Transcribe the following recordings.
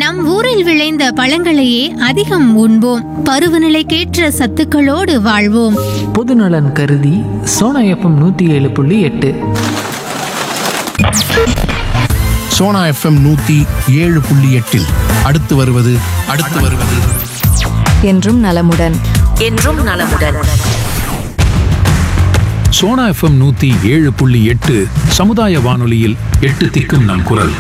நம் ஊரில் விளைந்த பழங்களையே அதிகம் உண்போம் பருவநிலைக்கேற்ற சத்துக்களோடு வாழ்வோம் பொதுநலன் கருதி சோனா எஃப்எம் நூற்றி ஏழு புள்ளி எட்டு சோனா எஃப்எம் நூத்தி ஏழு புள்ளி எட்டில் அடுத்து வருவது அடுத்து வருவது என்றும் நலமுடன் என்றும் நலமுடன் சோனா எஃப்எம் நூத்தி ஏழு புள்ளி எட்டு சமுதாய வானொலியில் எட்டு திக்கும் நம் குரல்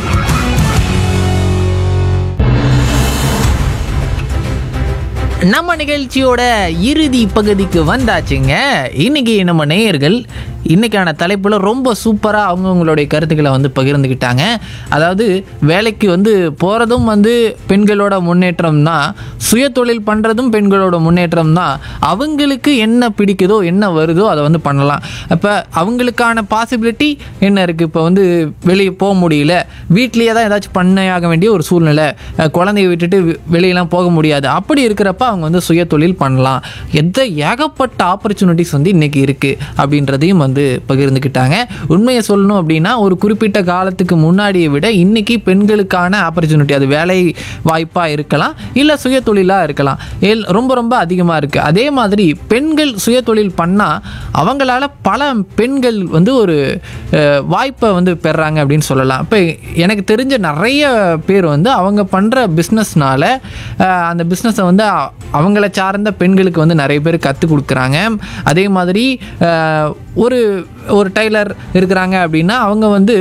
நம்ம நிகழ்ச்சியோட இறுதி பகுதிக்கு வந்தாச்சுங்க இன்னைக்கு நம்ம நேயர்கள் இன்னைக்கான தலைப்பில் ரொம்ப சூப்பராக அவங்கவுங்களுடைய கருத்துக்களை வந்து பகிர்ந்துக்கிட்டாங்க அதாவது வேலைக்கு வந்து போகிறதும் வந்து பெண்களோட முன்னேற்றம் தான் சுய தொழில் பண்ணுறதும் பெண்களோட முன்னேற்றம் தான் அவங்களுக்கு என்ன பிடிக்குதோ என்ன வருதோ அதை வந்து பண்ணலாம் அப்போ அவங்களுக்கான பாசிபிலிட்டி என்ன இருக்குது இப்போ வந்து வெளியே போக முடியல வீட்லேயே தான் ஏதாச்சும் பண்ணையாக வேண்டிய ஒரு சூழ்நிலை அஹ் குழந்தைய விட்டுட்டு வெ- வெளியெல்லாம் போக முடியாது அப்படி இருக்கிறப்ப அவங்க வந்து சுய தொழில் பண்ணலாம் எந்த ஏகப்பட்ட ஆப்பர்ச்சுனிட்டிஸ் வந்து இன்னைக்கு இருக்குது அப்படின்றதையும் வந்து பகிர்ந்துக்கிட்டாங்க உண்மையை சொல்லணும் அப்படின்னா ஒரு குறிப்பிட்ட காலத்துக்கு முன்னாடியை விட இன்னைக்கு பெண்களுக்கான ஆப்பர்ச்சுனிட்டி அது வேலை வாய்ப்பாக இருக்கலாம் இல்லை சுய தொழிலாக இருக்கலாம் எல் ரொம்ப ரொம்ப அதிகமாக இருக்குது அதே மாதிரி பெண்கள் சுய தொழில் பண்ணால் அவங்களால பல பெண்கள் வந்து ஒரு அஹ், வாய்ப்பை வந்து பெறாங்க அப்படின்னு சொல்லலாம் இப்போ எனக்கு தெரிஞ்ச நிறைய பேர் வந்து அவங்க பண்ணுற பிஸ்னஸ்னால அந்த பிஸ்னஸை வந்து அ- அவங்கள சார்ந்த பெண்களுக்கு வந்து நிறைய பேர் கற்றுக் கொடுக்குறாங்க அதே மாதிரி அஹ், ஒரு ஒரு டைலர் இருக்கிறாங்க அப்படின்னா அவங்க வந்து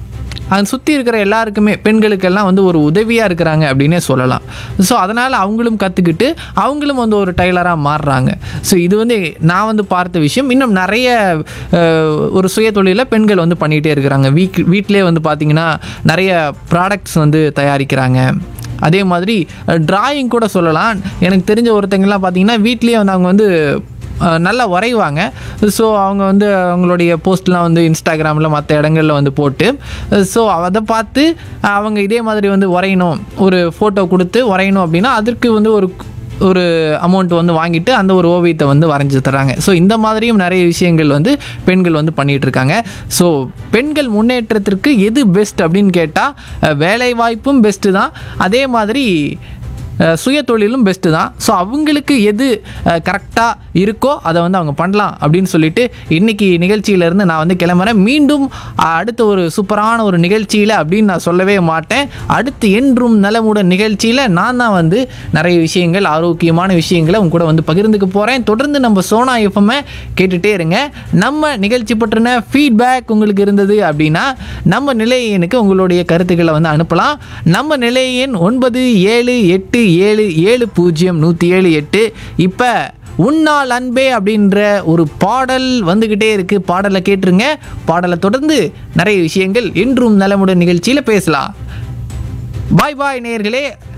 அதை சுற்றி இருக்கிற எல்லாருக்குமே பெண்களுக்கெல்லாம் வந்து ஒரு உதவியாக இருக்கிறாங்க அப்படின்னே சொல்லலாம் ஸோ அதனால் அவங்களும் கற்றுக்கிட்டு அவங்களும் வந்து ஒரு டைலராக மாறுறாங்க ஸோ இது வந்து நான் வந்து பார்த்த விஷயம் இன்னும் நிறைய அஹ், ஒரு சுய தொழிலை பெண்கள் வந்து பண்ணிகிட்டே இருக்கிறாங்க வீக் வீட்டிலே வந்து பார்த்திங்கன்னா நிறைய ப்ராடக்ட்ஸ் வந்து தயாரிக்கிறாங்க அதே மாதிரி டிராயிங் கூட சொல்லலாம் எனக்கு தெரிஞ்ச ஒருத்தங்கலாம் பார்த்தீங்கன்னா வீட்லேயே வந்து அவங்க வந்து அஹ், நல்லா வரைவாங்க ஸோ அவங்க வந்து அவங்களுடைய போஸ்ட்லாம் வந்து இன்ஸ்டாகிராமில் மற்ற இடங்களில் வந்து போட்டு ஸோ அதை பார்த்து அவங்க இதே மாதிரி வந்து வரையணும் ஒரு ஃபோட்டோ கொடுத்து வரையணும் அப்படின்னா அதற்கு வந்து ஒரு ஒரு அமௌண்ட் வந்து வாங்கிட்டு அந்த ஒரு ஓவியத்தை வந்து வரைஞ்சி தராங்க ஸோ இந்த மாதிரியும் நிறைய விஷயங்கள் வந்து பெண்கள் வந்து பண்ணிட்டு இருக்காங்க ஸோ பெண்கள் முன்னேற்றத்திற்கு எது பெஸ்ட் அப்படின்னு கேட்டால் வேலை வாய்ப்பும் பெஸ்ட்டு தான் அதே மாதிரி அஹ், சுய தொழிலும் பெஸ்ட்டு தான் ஸோ அவங்களுக்கு எது கரெக்டாக இருக்கோ அதை வந்து அவங்க பண்ணலாம் அப்படின்னு சொல்லிட்டு இன்னைக்கு நிகழ்ச்சியிலேருந்து நான் வந்து கிளம்புறேன் மீண்டும் அஹ், அடுத்த ஒரு சூப்பரான ஒரு நிகழ்ச்சியில் அப்படின்னு நான் சொல்லவே மாட்டேன் அடுத்து என்றும் நலமுடன் நிகழ்ச்சியில் நான் தான் வந்து நிறைய விஷயங்கள் ஆரோக்கியமான விஷயங்களை உங்க கூட வந்து பகிர்ந்துக்க போகிறேன் தொடர்ந்து நம்ம சோனா எஃப்எம்ஐ கேட்டுகிட்டே இருங்க நம்ம நிகழ்ச்சி பற்றின ஃபீட்பேக் உங்களுக்கு இருந்தது அப்படின்னா நம்ம நிலையனுக்கு உங்களுடைய கருத்துக்களை வந்து அனுப்பலாம் நம்ம நிலைய எண் ஒன்பது ஏழு எட்டு ஏழு ஏழு பூஜ்ஜியம் நூற்றி ஏழு எட்டு இப்போ உன்னால் அன்பே அப்படின்ற ஒரு பாடல் வந்துக்கிட்டே இருக்குது பாடலை கேட்டுருங்க பாடலை தொடர்ந்து நிறைய விஷயங்கள் என்றும் நலமுடன் நிகழ்ச்சியில் பேசலாம் பாய் பாய் நேயர்களே